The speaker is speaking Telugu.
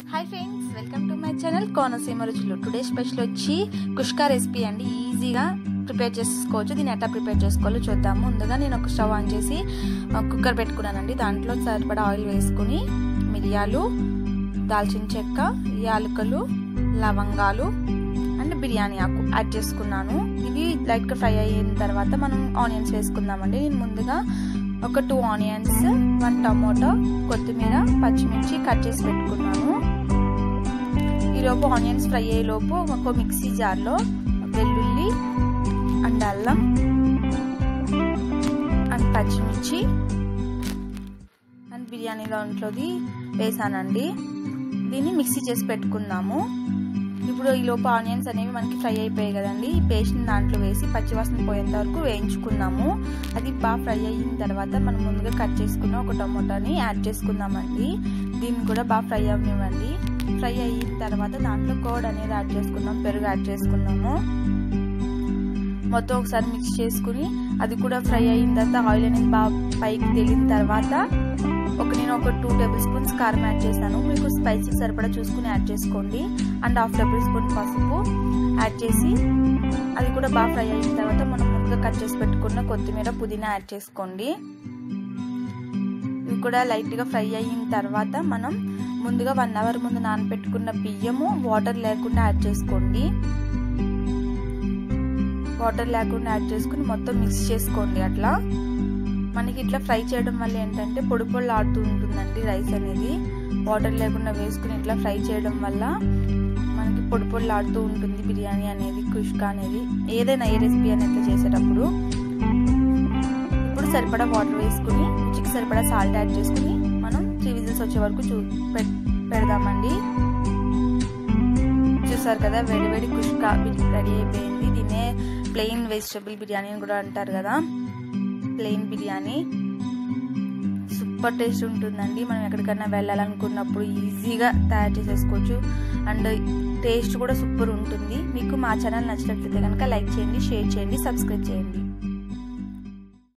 hi friends welcome to my channel Konaseema రుచులు టుడే స్పెషల్ వచ్చి కుష్కా రెసిపీ అండి ఈజీగా ప్రిపేర్ చేసుకోవచ్చు దీన్ని ఎట్లా ప్రిపేర్ చేసుకోవాలో చూద్దాము ముందుగా నేను ఒక స్టవ్ ఆన్ చేసి కుక్కర్ పెట్టుకున్నానండి దాంట్లో సరిపడా ఆయిల్ వేసుకుని మిరియాలు దాల్చిన చెక్క యాలకులు లవంగాలు అండ్ బిర్యానీ ఆకు యాడ్ చేసుకున్నాను ఇవి లైట్గా ఫ్రై అయిన తర్వాత మనం ఆనియన్స్ వేసుకుందామండి నేను ముందుగా ఒక టూ ఆనియన్స్ వన్ టమాటో కొత్తిమీర పచ్చిమిర్చి కట్ చేసి పెట్టుకున్నాను ఈలోపు ఆనియన్స్ ఫ్రై అయ్యేలోపు ఒక మిక్సీ జార్లో వెల్లుల్లి అండ్ అల్లం అండ్ పచ్చిమిర్చి అండ్ బిర్యానీ దాంట్లోది వేసానండి దీన్ని మిక్సీ చేసి పెట్టుకుందాము ఇప్పుడు ఈ లోపు ఆనియన్స్ అనేవి మనకి ఫ్రై అయిపోయాయి కదండి ఈ పేస్ట్ని దాంట్లో వేసి పచ్చివాసన పోయేంత వరకు వేయించుకున్నాము అది బాగా ఫ్రై అయిన తర్వాత మనం ముందుగా కట్ చేసుకున్న ఒక టమోటాని యాడ్ చేసుకుందామండి దీన్ని కూడా బాగా ఫ్రై అవ్వనివ్వండి ఫ్రై అయిన తర్వాత దాంట్లో కోడ్ అనేది యాడ్ చేసుకుందాం పెరుగు యాడ్ చేసుకున్నాము మొత్తం ఒకసారి మిక్స్ చేసుకుని అది కూడా ఫ్రై అయిన తర్వాత ఆయిల్ అనేది బాగా పైకి తేలిన తర్వాత ఒక నేను ఒక టూ టేబుల్ స్పూన్స్ కారం యాడ్ చేశాను మీకు స్పైసీ సరిపడా చూసుకుని యాడ్ చేసుకోండి అండ్ హాఫ్ టేబుల్ స్పూన్ పసుపు యాడ్ చేసి అది కూడా బాగా ఫ్రై అయిన తర్వాత మనం ముందుగా కట్ చేసి పెట్టుకున్న కొత్తిమీర పుదీనా యాడ్ చేసుకోండి ఇవి కూడా లైట్గా ఫ్రై అయిన తర్వాత మనం ముందుగా వన్ అవర్ ముందు నానబెట్టుకున్న బియ్యము వాటర్ లేకుండా యాడ్ చేసుకోండి వాటర్ లేకుండా యాడ్ చేసుకుని మొత్తం మిక్స్ చేసుకోండి అట్లా మనకి ఇట్లా ఫ్రై చేయడం వల్ల ఏంటంటే పొడి పొడి ఆడుతూ ఉంటుందండి రైస్ అనేది వాటర్ లేకుండా వేసుకుని ఇట్లా ఫ్రై చేయడం వల్ల మనకి పొడి పొడి ఆడుతూ ఉంటుంది బిర్యానీ అనేది కుష్కా అనేది ఏదైనా ఏ రెసిపీ అనేది చేసేటప్పుడు ఇప్పుడు సరిపడా వాటర్ వేసుకుని రుచికి సరిపడా సాల్ట్ యాడ్ చేసుకుని మనం త్రీ విజిల్స్ వచ్చే వరకు చూ పెడదామండి చూసారు కదా వేడి వేడి కుష్కా రెడీ అయిపోయింది దీన్నే ప్లెయిన్ వెజిటబుల్ బిర్యానీ అని కూడా అంటారు కదా ప్లెయిన్ బిర్యానీ సూపర్ టేస్ట్ ఉంటుందండి మనం ఎక్కడికైనా వెళ్ళాలనుకున్నప్పుడు ఈజీగా తయారు చేసేసుకోవచ్చు అండ్ టేస్ట్ కూడా సూపర్ ఉంటుంది మీకు మా ఛానల్ నచ్చినట్లయితే కనుక లైక్ చేయండి షేర్ చేయండి సబ్స్క్రైబ్ చేయండి